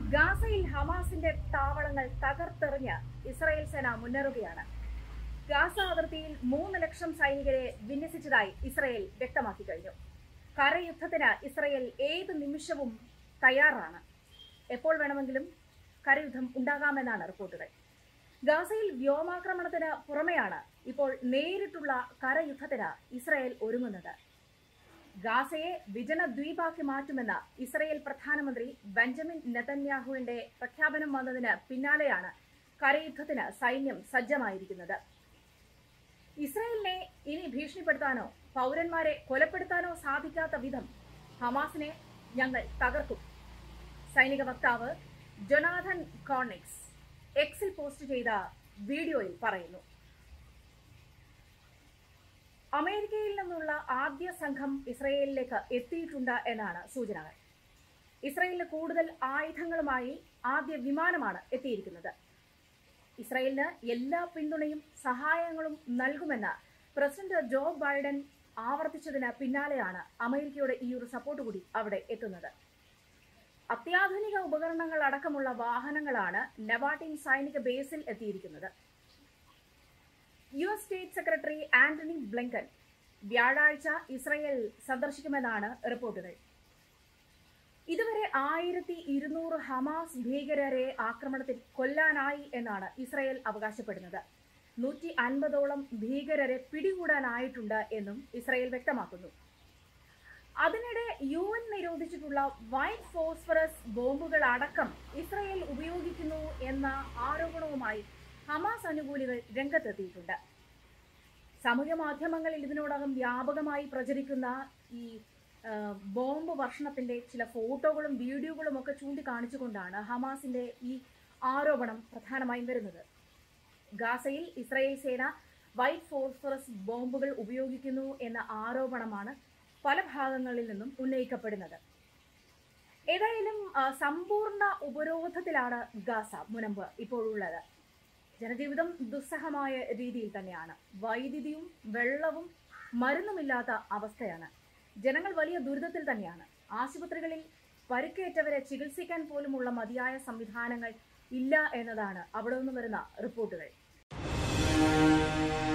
ഗാസയിൽ ഹമാസിന്റെ താവളങ്ങൾ തകർത്തെറിഞ്ഞ് ഇസ്രായേൽ സേന മുന്നേറുകയാണ് ഗാസ അതിർത്തിയിൽ മൂന്ന് ലക്ഷം സൈനികരെ വിന്യസിച്ചതായി ഇസ്രായേൽ വ്യക്തമാക്കി കഴിഞ്ഞു കരയുദ്ധത്തിന് ഇസ്രായേൽ ഏത് നിമിഷവും തയ്യാറാണ് എപ്പോൾ വേണമെങ്കിലും കരയുദ്ധം ഉണ്ടാകാമെന്നാണ് റിപ്പോർട്ടുകൾ ഗാസയിൽ വ്യോമാക്രമണത്തിന് പുറമെയാണ് ഇപ്പോൾ നേരിട്ടുള്ള കരയുദ്ധത്തിന് ഇസ്രായേൽ ഒരുങ്ങുന്നത് ഗാസയെ വിജനദ്വീപാക്കി മാറ്റുമെന്ന ഇസ്രയേൽ പ്രധാനമന്ത്രി ബെഞ്ചമിൻ നെതന്യാഹുവിന്റെ പ്രഖ്യാപനം വന്നതിന് പിന്നാലെയാണ് കരയുദ്ധത്തിന് സൈന്യം സജ്ജമായിരിക്കുന്നത് ഇസ്രയേലിനെ ഇനി ഭീഷണിപ്പെടുത്താനോ പൗരന്മാരെ കൊലപ്പെടുത്താനോ സാധിക്കാത്ത വിധം ഹമാസിനെ ഞങ്ങൾ തകർക്കും സൈനിക വക്താവ് ജൊനാഥൻ കോണിക്സ് എക്സിൽ പോസ്റ്റ് ചെയ്ത വീഡിയോയിൽ പറയുന്നു അമേരിക്കയിൽ നിന്നുള്ള ആദ്യ സംഘം ഇസ്രയേലിലേക്ക് എത്തിയിട്ടുണ്ട് എന്നാണ് സൂചനകൾ ഇസ്രയേലിന് കൂടുതൽ ആയുധങ്ങളുമായി ആദ്യ വിമാനമാണ് എത്തിയിരിക്കുന്നത് ഇസ്രയേലിന് എല്ലാ പിന്തുണയും സഹായങ്ങളും നൽകുമെന്ന് പ്രസിഡന്റ് ജോ ബൈഡൻ ആവർത്തിച്ചതിന് പിന്നാലെയാണ് അമേരിക്കയുടെ ഈ ഒരു സപ്പോർട്ട് കൂടി അവിടെ എത്തുന്നത് അത്യാധുനിക ഉപകരണങ്ങൾ അടക്കമുള്ള വാഹനങ്ങളാണ് നെവാട്ടിൻ സൈനിക ബേസിൽ എത്തിയിരിക്കുന്നത് U S state secretary Antony Blinken വ്യാഴാഴ്ച ഇസ്രയേൽ സന്ദർശിക്കുമെന്നാണ് റിപ്പോർട്ടുകൾ ഇതുവരെ ആയിരത്തി ഇരുന്നൂറ് ഹമാസ് ഭീകരരെ ആക്രമണത്തിൽ കൊല്ലാനായി എന്നാണ് ഇസ്രയേൽ അവകാശപ്പെടുന്നത് നൂറ്റി അൻപതോളം ഭീകരരെ പിടികൂടാനായിട്ടുണ്ട് എന്നും ഇസ്രയേൽ വ്യക്തമാക്കുന്നു അതിനിടെ യു എൻ നിരോധിച്ചിട്ടുള്ള വൈറ്റ് ഫോസ്ഫറസ് ബോംബുകൾ അടക്കം ഇസ്രയേൽ ഉപയോഗിക്കുന്നു എന്ന ആരോപണവുമായി ഹമാസ് അനുകൂലികൾ രംഗത്തെത്തിയിട്ടുണ്ട് സാമൂഹ്യ മാധ്യമങ്ങളിൽ ഇതിനോടകം വ്യാപകമായി പ്രചരിക്കുന്ന ഈ ആ, ബോംബ് വർഷണത്തിന്റെ ചില ഫോട്ടോകളും വീഡിയോകളും ഒക്കെ ചൂണ്ടിക്കാണിച്ചുകൊണ്ടാണ് ഹമാസിന്റെ ഈ ആരോപണം പ്രധാനമായും വരുന്നത് ഗാസയിൽ ഇസ്രായേൽ സേന വൈറ്റ് ഫോസ്ഫറസ് ബോംബുകൾ ഉപയോഗിക്കുന്നു എന്ന ആരോപണമാണ് പല ഭാഗങ്ങളിൽ നിന്നും ഉന്നയിക്കപ്പെടുന്നത് ഏതായാലും ആ, സമ്പൂർണ്ണ ഉപരോധത്തിലാണ് ഗാസ മുനമ്പ് ഇപ്പോഴുള്ളത് ജനജീവിതം ദുസ്സഹമായ രീതിയിൽ തന്നെയാണ് വൈദ്യുതിയും വെള്ളവും മരുന്നുമില്ലാത്ത അവസ്ഥയാണ് ജനങ്ങൾ വലിയ ദുരിതത്തിൽ തന്നെയാണ് ആശുപത്രികളിൽ പരിക്കേറ്റവരെ ചികിത്സിക്കാൻ പോലുമുള്ള മതിയായ സംവിധാനങ്ങൾ ഇല്ല എന്നതാണ് അവിടെ നിന്ന് വരുന്ന റിപ്പോർട്ടുകൾ